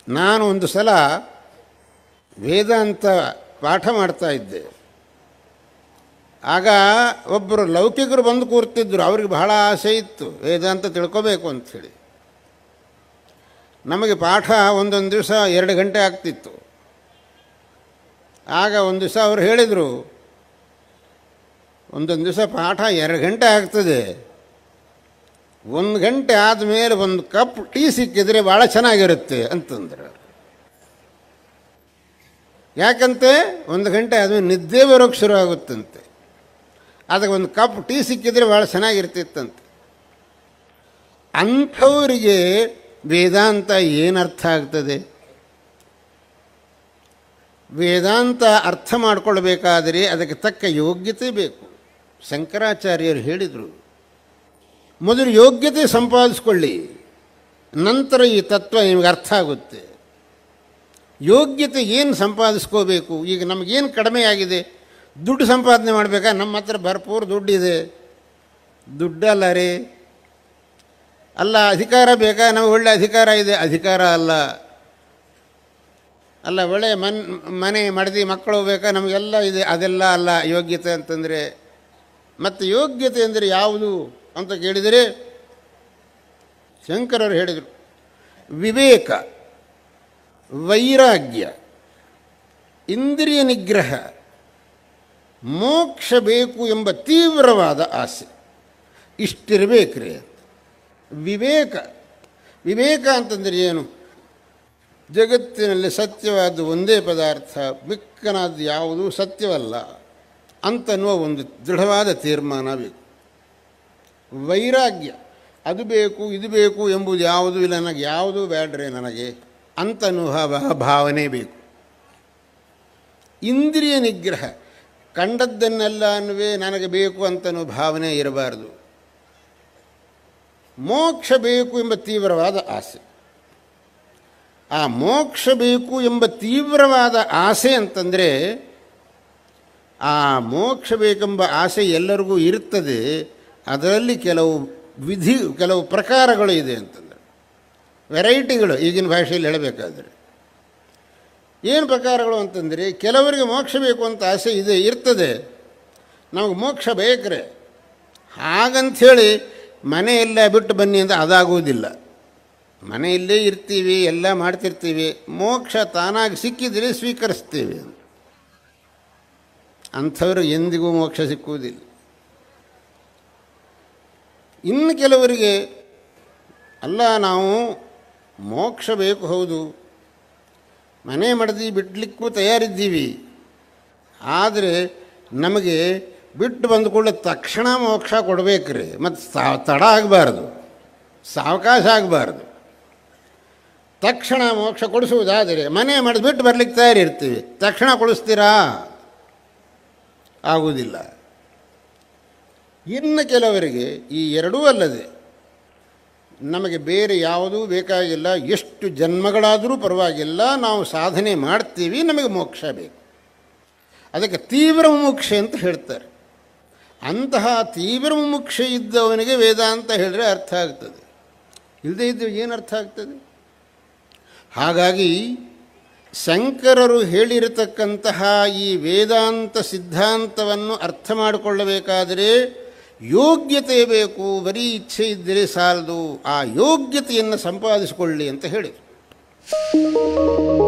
ನಾನು ಒಂದು ಸಲ ವೇದಾಂತ ಪಾಠ ಮಾಡ್ತಾ ಇದ್ದೆ ಆಗ ಒಬ್ಬರು ಲೌಕಿಕರು ಬಂದು ಕೂರ್ತಿದ್ರು ಅವ್ರಿಗೆ ಬಹಳ ಆಸೆ ಇತ್ತು ವೇದಾಂತ ತಿಳ್ಕೋಬೇಕು ಅಂಥೇಳಿ ನಮಗೆ ಪಾಠ ಒಂದೊಂದು ದಿವಸ ಎರಡು ಗಂಟೆ ಆಗ್ತಿತ್ತು ಆಗ ಒಂದು ದಿವಸ ಅವರು ಹೇಳಿದರು ಒಂದೊಂದು ದಿವಸ ಪಾಠ ಎರಡು ಗಂಟೆ ಆಗ್ತದೆ ಒಂದು ಗಂಟೆ ಆದಮೇಲೆ ಒಂದು ಕಪ್ ಟೀ ಸಿಕ್ಕಿದರೆ ಭಾಳ ಚೆನ್ನಾಗಿರುತ್ತೆ ಅಂತಂದರು ಯಾಕಂತೆ ಒಂದು ಗಂಟೆ ಆದಮೇಲೆ ನಿದ್ದೆ ಬರೋಕ್ಕೆ ಶುರು ಆಗುತ್ತಂತೆ ಅದಕ್ಕೆ ಒಂದು ಕಪ್ ಟೀ ಸಿಕ್ಕಿದರೆ ಭಾಳ ಚೆನ್ನಾಗಿರ್ತಿತ್ತಂತೆ ಅಂಥವರಿಗೆ ವೇದಾಂತ ಏನರ್ಥ ಆಗ್ತದೆ ವೇದಾಂತ ಅರ್ಥ ಮಾಡಿಕೊಳ್ಬೇಕಾದರೆ ಅದಕ್ಕೆ ತಕ್ಕ ಯೋಗ್ಯತೆ ಬೇಕು ಶಂಕರಾಚಾರ್ಯರು ಹೇಳಿದರು ಮೊದಲು ಯೋಗ್ಯತೆ ಸಂಪಾದಿಸ್ಕೊಳ್ಳಿ ನಂತರ ಈ ತತ್ವ ನಿಮಗೆ ಅರ್ಥ ಆಗುತ್ತೆ ಯೋಗ್ಯತೆ ಏನು ಸಂಪಾದಿಸ್ಕೋಬೇಕು ಈಗ ನಮಗೇನು ಕಡಿಮೆ ಆಗಿದೆ ದುಡ್ಡು ಸಂಪಾದನೆ ಮಾಡಬೇಕಾ ನಮ್ಮ ಹತ್ರ ಭರ್ಪೂರ್ ದುಡ್ಡಿದೆ ದುಡ್ಡಲ್ಲ ರೀ ಅಲ್ಲ ಅಧಿಕಾರ ಬೇಕಾ ನಮಗೆ ಒಳ್ಳೆ ಅಧಿಕಾರ ಇದೆ ಅಧಿಕಾರ ಅಲ್ಲ ಅಲ್ಲ ಒಳ್ಳೆಯ ಮನ್ ಮನೆ ಮಡದಿ ಮಕ್ಕಳು ಬೇಕಾ ನಮಗೆಲ್ಲ ಇದೆ ಅದೆಲ್ಲ ಅಲ್ಲ ಯೋಗ್ಯತೆ ಅಂತಂದರೆ ಮತ್ತು ಯೋಗ್ಯತೆ ಅಂದರೆ ಯಾವುದು ಅಂತ ಕೇಳಿದರೆ ಶಂಕರರು ಹೇಳಿದರು ವಿವೇಕ ವೈರಾಗ್ಯ ಇಂದ್ರಿಯ ನಿಗ್ರಹ ಮೋಕ್ಷ ಬೇಕು ಎಂಬ ತೀವ್ರವಾದ ಆಸೆ ಇಷ್ಟಿರಬೇಕ್ರಿ ವಿವೇಕ ವಿವೇಕ ಅಂತಂದರೆ ಏನು ಜಗತ್ತಿನಲ್ಲಿ ಸತ್ಯವಾದ ಒಂದೇ ಪದಾರ್ಥ ಮಿಕ್ಕನಾದ ಯಾವುದು ಸತ್ಯವಲ್ಲ ಅಂತನ್ನುವ ಒಂದು ದೃಢವಾದ ತೀರ್ಮಾನ ಬೇಕು ವೈರಾಗ್ಯ ಅದು ಬೇಕು ಇದು ಬೇಕು ಎಂಬುದು ಯಾವುದೂ ಇಲ್ಲ ನನಗೆ ಯಾವುದೂ ಬೇಡ್ರೆ ನನಗೆ ಅಂತನ್ನುವ ಭಾ- ಭಾವನೆ ಬೇಕು ಇಂದ್ರಿಯ ನಿಗ್ರಹ ಕಂಡದ್ದನ್ನೆಲ್ಲನೂ ನನಗೆ ಬೇಕು ಅಂತನೂ ಭಾವನೆ ಇರಬಾರದು ಮೋಕ್ಷ ಬೇಕು ಎಂಬ ತೀವ್ರವಾದ ಆಸೆ ಆ ಮೋಕ್ಷ ಬೇಕು ಎಂಬ ತೀವ್ರವಾದ ಆಸೆ ಅಂತಂದರೆ ಆ ಮೋಕ್ಷ ಬೇಕೆಂಬ ಆಸೆ ಎಲ್ಲರಿಗೂ ಇರ್ತದೆ ಅದರಲ್ಲಿ ಕೆಲವು ವಿಧಿ ಕೆಲವು ಪ್ರಕಾರಗಳು ಇದೆ ಅಂತಂದರೆ ವೆರೈಟಿಗಳು ಈಗಿನ ಭಾಷೆಯಲ್ಲಿ ಹೇಳಬೇಕಾದ್ರೆ ಏನು ಪ್ರಕಾರಗಳು ಅಂತಂದರೆ ಕೆಲವರಿಗೆ ಮೋಕ್ಷ ಬೇಕು ಅಂತ ಆಸೆ ಇದೆ ಇರ್ತದೆ ನಮಗೆ ಮೋಕ್ಷ ಬೇಕ್ರೆ ಹಾಗಂಥೇಳಿ ಮನೆಯೆಲ್ಲ ಬಿಟ್ಟು ಬನ್ನಿ ಅಂತ ಅದಾಗುವುದಿಲ್ಲ ಮನೆಯಲ್ಲೇ ಇರ್ತೀವಿ ಎಲ್ಲ ಮಾಡ್ತಿರ್ತೀವಿ ಮೋಕ್ಷ ತಾನಾಗಿ ಸಿಕ್ಕಿದರೆ ಸ್ವೀಕರಿಸ್ತೀವಿ ಅಂಥವ್ರು ಎಂದಿಗೂ ಮೋಕ್ಷ ಸಿಕ್ಕುವುದಿಲ್ಲ ಇನ್ನು ಕೆಲವರಿಗೆ ಅಲ್ಲ ನಾವು ಮೋಕ್ಷ ಬೇಕು ಹೌದು ಮನೆ ಮಡದಿ ಬಿಡಲಿಕ್ಕೂ ತಯಾರಿದ್ದೀವಿ ಆದರೆ ನಮಗೆ ಬಿಟ್ಟು ಬಂದ ಕೂಡಲೇ ತಕ್ಷಣ ಮೋಕ್ಷ ಕೊಡಬೇಕ್ರಿ ಮತ್ತು ಸಾ ತಡ ಆಗಬಾರ್ದು ಸಾವಕಾಶ ಆಗಬಾರ್ದು ತಕ್ಷಣ ಮೋಕ್ಷ ಕೊಡಿಸುವುದಾದರೆ ಮನೆ ಮಾಡಿ ಬಿಟ್ಟು ಬರ್ಲಿಕ್ಕೆ ತಯಾರಿರ್ತೀವಿ ತಕ್ಷಣ ಕೊಡಿಸ್ತೀರಾ ಆಗುವುದಿಲ್ಲ ಇನ್ನು ಕೆಲವರಿಗೆ ಈ ಎರಡೂ ಅಲ್ಲದೆ ನಮಗೆ ಬೇರೆ ಯಾವುದೂ ಬೇಕಾಗಿಲ್ಲ ಎಷ್ಟು ಜನ್ಮಗಳಾದರೂ ಪರವಾಗಿಲ್ಲ ನಾವು ಸಾಧನೆ ಮಾಡ್ತೀವಿ ನಮಗೆ ಮೋಕ್ಷ ಬೇಕು ಅದಕ್ಕೆ ತೀವ್ರ ಮುಮುಕ್ಷೆ ಅಂತ ಹೇಳ್ತಾರೆ ಅಂತಹ ತೀವ್ರ ಮುಮುಕ್ಷೆ ಇದ್ದವನಿಗೆ ವೇದಾಂತ ಹೇಳಿದ್ರೆ ಅರ್ಥ ಆಗ್ತದೆ ಇಲ್ಲದೇ ಇದ್ದು ಏನು ಅರ್ಥ ಆಗ್ತದೆ ಹಾಗಾಗಿ ಶಂಕರರು ಹೇಳಿರತಕ್ಕಂತಹ ಈ ವೇದಾಂತ ಸಿದ್ಧಾಂತವನ್ನು ಅರ್ಥ ಮಾಡಿಕೊಳ್ಳಬೇಕಾದರೆ ಯೋಗ್ಯತೆ ಬೇಕು ಬರೀ ಇಚ್ಛೆ ಇದ್ದರೆ ಸಾಲದು ಆ ಯೋಗ್ಯತೆಯನ್ನು ಸಂಪಾದಿಸಿಕೊಳ್ಳಿ ಅಂತ ಹೇಳಿದರು